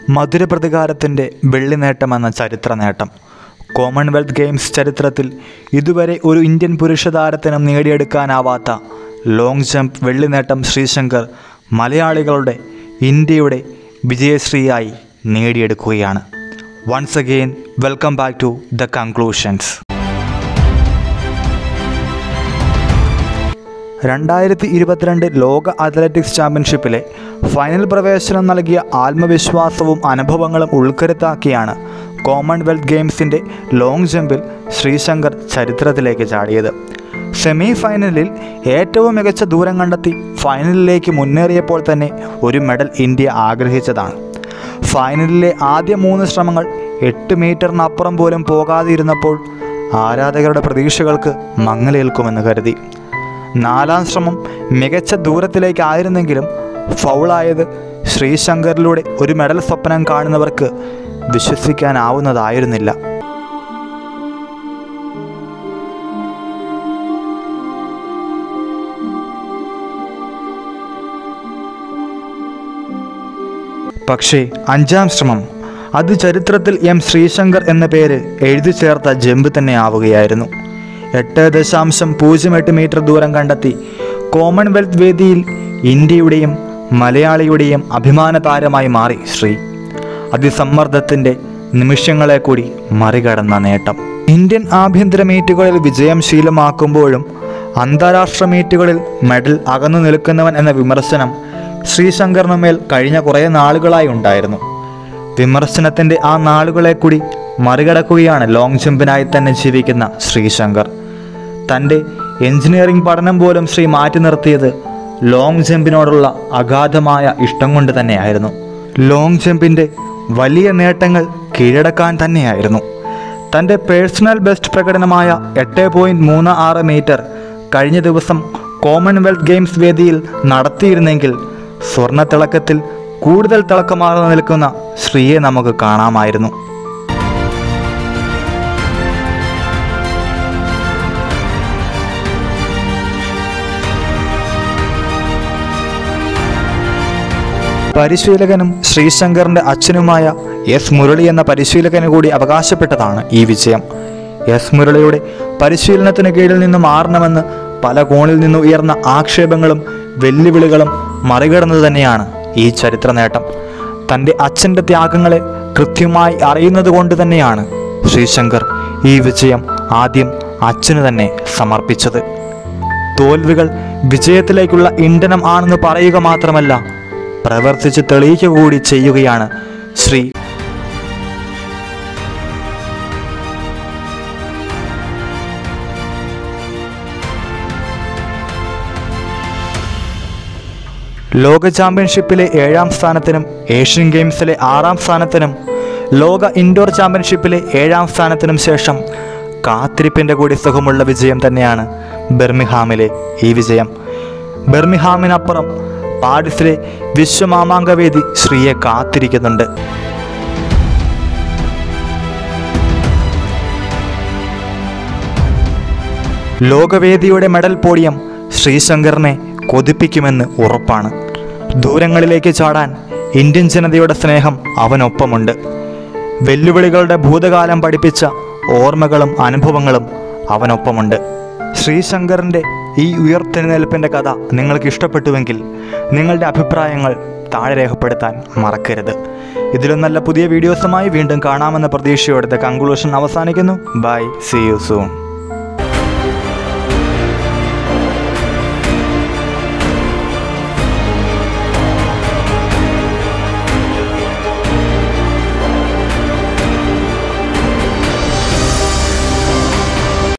മധുരപ്രതികാരത്തിൻ്റെ വെള്ളി നേട്ടമെന്ന ചരിത്ര നേട്ടം കോമൺവെൽത്ത് ഗെയിംസ് ചരിത്രത്തിൽ ഇതുവരെ ഒരു ഇന്ത്യൻ പുരുഷ താരത്തിനും നേടിയെടുക്കാനാവാത്ത ലോങ് ജമ്പ് വെള്ളി നേട്ടം ശ്രീശങ്കർ മലയാളികളുടെ ഇന്ത്യയുടെ വിജയശ്രീയായി നേടിയെടുക്കുകയാണ് once again welcome back to the conclusions രണ്ടായിരത്തി ഇരുപത്തിരണ്ട് ലോക അത്ലറ്റിക്സ് ചാമ്പ്യൻഷിപ്പിലെ ഫൈനൽ പ്രവേശനം നൽകിയ ആത്മവിശ്വാസവും അനുഭവങ്ങളും ഉൾക്കരുത്താക്കിയാണ് കോമൺവെൽത്ത് ഗെയിംസിൻ്റെ ലോങ് ജമ്പിൽ ശ്രീശങ്കർ ചരിത്രത്തിലേക്ക് ചാടിയത് സെമി ഫൈനലിൽ ഏറ്റവും മികച്ച ദൂരം കണ്ടെത്തി ഫൈനലിലേക്ക് മുന്നേറിയപ്പോൾ തന്നെ ഒരു മെഡൽ ഇന്ത്യ ആഗ്രഹിച്ചതാണ് ഫൈനലിലെ ആദ്യ മൂന്ന് ശ്രമങ്ങൾ എട്ട് മീറ്ററിനപ്പുറം പോലും പോകാതിരുന്നപ്പോൾ ആരാധകരുടെ പ്രതീക്ഷകൾക്ക് മങ്ങലേൽക്കുമെന്ന് കരുതി നാലാം ശ്രമം മികച്ച ദൂരത്തിലേക്കായിരുന്നെങ്കിലും ഫൗളായത് ശ്രീശങ്കറിലൂടെ ഒരു മെഡൽ സ്വപ്നം കാണുന്നവർക്ക് വിശ്വസിക്കാനാവുന്നതായിരുന്നില്ല പക്ഷേ അഞ്ചാം ശ്രമം അത് ചരിത്രത്തിൽ എം ശ്രീശങ്കർ എന്ന പേര് എഴുതി ചേർത്ത ജമ്പ് തന്നെ ആവുകയായിരുന്നു എട്ട് ദശാംശം പൂജ്യം എട്ട് മീറ്റർ ദൂരം കണ്ടെത്തി കോമൺവെൽത്ത് വേദിയിൽ ഇന്ത്യയുടെയും മലയാളിയുടെയും അഭിമാന താരമായി മാറി ശ്രീ അതിസമ്മർദ്ദത്തിൻ്റെ നിമിഷങ്ങളെ കൂടി മറികടന്ന നേട്ടം ഇന്ത്യൻ ആഭ്യന്തര മീറ്റുകളിൽ വിജയം ശീലമാക്കുമ്പോഴും അന്താരാഷ്ട്ര മീറ്റുകളിൽ മെഡൽ അകന്നു നിൽക്കുന്നവൻ എന്ന വിമർശനം ശ്രീശങ്കറിന് മേൽ കഴിഞ്ഞ കുറേ നാളുകളായി ഉണ്ടായിരുന്നു വിമർശനത്തിൻ്റെ ആ നാളുകളെ കൂടി മറികടക്കുകയാണ് ലോങ് ജമ്പിനായി തന്നെ ജീവിക്കുന്ന ശ്രീശങ്കർ തൻ്റെ എഞ്ചിനീയറിംഗ് പഠനം പോലും ശ്രീ മാറ്റി നിർത്തിയത് ലോങ് ജമ്പിനോടുള്ള അഗാധമായ ഇഷ്ടം കൊണ്ട് തന്നെയായിരുന്നു ലോങ് ജമ്പിൻ്റെ വലിയ നേട്ടങ്ങൾ കീഴടക്കാൻ തന്നെയായിരുന്നു തൻ്റെ പേഴ്സണൽ ബെസ്റ്റ് പ്രകടനമായ എട്ട് പോയിൻറ്റ് മൂന്ന് ആറ് മീറ്റർ കഴിഞ്ഞ ദിവസം കോമൺവെൽത്ത് ഗെയിംസ് വേദിയിൽ നടത്തിയിരുന്നെങ്കിൽ സ്വർണ്ണ തിളക്കത്തിൽ കൂടുതൽ തിളക്കമാർന്നു നിൽക്കുന്ന ശ്രീയെ നമുക്ക് കാണാമായിരുന്നു പരിശീലകനും ശ്രീശങ്കറിന്റെ അച്ഛനുമായ എസ് മുരളി എന്ന പരിശീലകന് കൂടി അവകാശപ്പെട്ടതാണ് ഈ വിജയം എസ് മുരളിയുടെ പരിശീലനത്തിന് കീഴിൽ നിന്ന് മാറണമെന്ന് പല കോണിൽ നിന്ന് ഉയർന്ന ആക്ഷേപങ്ങളും വെല്ലുവിളികളും മറികടന്നത് തന്നെയാണ് ഈ ചരിത്ര നേട്ടം തൻ്റെ അച്ഛൻ്റെ ത്യാഗങ്ങളെ കൃത്യമായി അറിയുന്നത് കൊണ്ട് തന്നെയാണ് ശ്രീശങ്കർ ഈ വിജയം ആദ്യം അച്ഛന് തന്നെ സമർപ്പിച്ചത് തോൽവികൾ വിജയത്തിലേക്കുള്ള ഇന്ധനം ആണെന്ന് പറയുക മാത്രമല്ല പ്രവർത്തിച്ച് തെളിയിക്കുക കൂടി ചെയ്യുകയാണ് ശ്രീ ലോക ചാമ്പ്യൻഷിപ്പിലെ ഏഴാം സ്ഥാനത്തിനും ഏഷ്യൻ ഗെയിംസിലെ ആറാം സ്ഥാനത്തിനും ലോക ഇൻഡോർ ചാമ്പ്യൻഷിപ്പിലെ ഏഴാം സ്ഥാനത്തിനും ശേഷം കാത്തിരിപ്പിൻ്റെ കൂടി സുഖമുള്ള വിജയം തന്നെയാണ് ബെർമിഹാമിലെ ഈ വിജയം ബെർമിഹാമിനപ്പുറം പാരീസിലെ വിശ്വമാമാങ്കവേദി ശ്രീയെ കാത്തിരിക്കുന്നുണ്ട് ലോകവേദിയുടെ മെഡൽ പോഡിയം ശ്രീശങ്കറിനെ കൊതിപ്പിക്കുമെന്ന് ഉറപ്പാണ് ദൂരങ്ങളിലേക്ക് ചാടാൻ ഇന്ത്യൻ ജനതയുടെ സ്നേഹം അവനൊപ്പമുണ്ട് വെല്ലുവിളികളുടെ ഭൂതകാലം പഠിപ്പിച്ച ഓർമ്മകളും അനുഭവങ്ങളും അവനൊപ്പമുണ്ട് ശ്രീശങ്കറിൻ്റെ ഈ ഉയർത്തെഴുന്നേൽപ്പിൻ്റെ കഥ നിങ്ങൾക്ക് ഇഷ്ടപ്പെട്ടുവെങ്കിൽ നിങ്ങളുടെ അഭിപ്രായങ്ങൾ താഴെ രേഖപ്പെടുത്താൻ മറക്കരുത് ഇതിലും നല്ല പുതിയ വീഡിയോസുമായി വീണ്ടും കാണാമെന്ന പ്രതീക്ഷയോടെ കൺക്ലൂഷൻ അവസാനിക്കുന്നു ബൈ സി യു സൂൺ